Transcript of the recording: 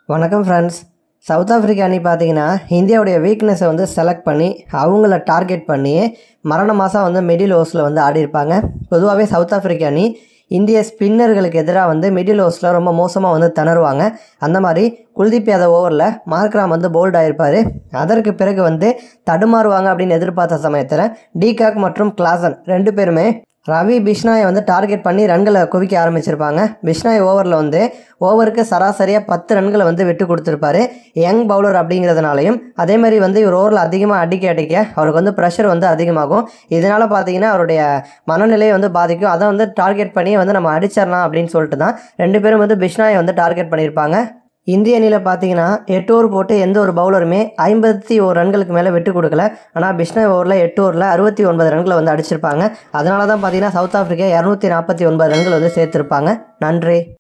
வணக்கம் friends south Africa அணி பார்த்தீங்கன்னா இந்தியாவுடைய வீக்னஸை வந்து செலக்ட் பண்ணி அவங்கள டார்கெட் பண்ணி மரண மாதம் வந்து மிடில் ஓவர்ஸில் வந்து ஆடிருப்பாங்க பொதுவாகவே சவுத் ஆஃப்ரிக்கா அணி இந்திய ஸ்பின்னர்களுக்கு எதிராக வந்து மிடில் ஓவர்ஸில் ரொம்ப மோசமாக வந்து திணறுவாங்க அந்த மாதிரி குல்தீப் யாதவ் ஓவரில் மார்க்ராம் வந்து போல்ட் ஆயிருப்பார் அதற்கு பிறகு வந்து தடுமாறுவாங்க அப்படின்னு எதிர்பார்த்த சமயத்தில் டிகாக் மற்றும் கிளாசன் ரெண்டு பேருமே ரவி பிஷ்னாயை வந்து டார்கெட் பண்ணி ரன்களை குவிக்க ஆரம்பிச்சிருப்பாங்க பிஷ்னாய் ஓவரில் வந்து ஓவருக்கு சராசரியாக பத்து ரன்களை வந்து விட்டு கொடுத்துருப்பாரு யங் பவுலர் அப்படிங்கிறதுனாலையும் அதே மாதிரி வந்து இவர் ஓவரில் அதிகமாக அடிக்க அடிக்க அவருக்கு வந்து ப்ரெஷர் வந்து அதிகமாகும் இதனால் பார்த்தீங்கன்னா அவருடைய மனநிலையை வந்து பாதிக்கும் அதை வந்து டார்கெட் பண்ணி வந்து நம்ம அடிச்சிடலாம் அப்படின்னு சொல்லிட்டு தான் ரெண்டு பேரும் வந்து பிஷ்னாயை வந்து டார்கெட் பண்ணியிருப்பாங்க இந்திய அணியில் பார்த்தீங்கன்னா எட்டு ஓவர் போட்டு எந்த ஒரு பவுலருமே ஐம்பத்தி ஒரு ரன்களுக்கு மேலே விட்டு கொடுக்கல ஆனால் பிஷ்னாய் ஓவரில் எட்டு ஓவரில் அறுபத்தி ஒன்பது ரன்களை வந்து அடிச்சிருப்பாங்க அதனால தான் பார்த்தீங்கன்னா சவுத் ஆஃப்ரிக்கா இரநூத்தி நாற்பத்தி ஒன்பது ரன்கள் வந்து சேர்த்துருப்பாங்க நன்றி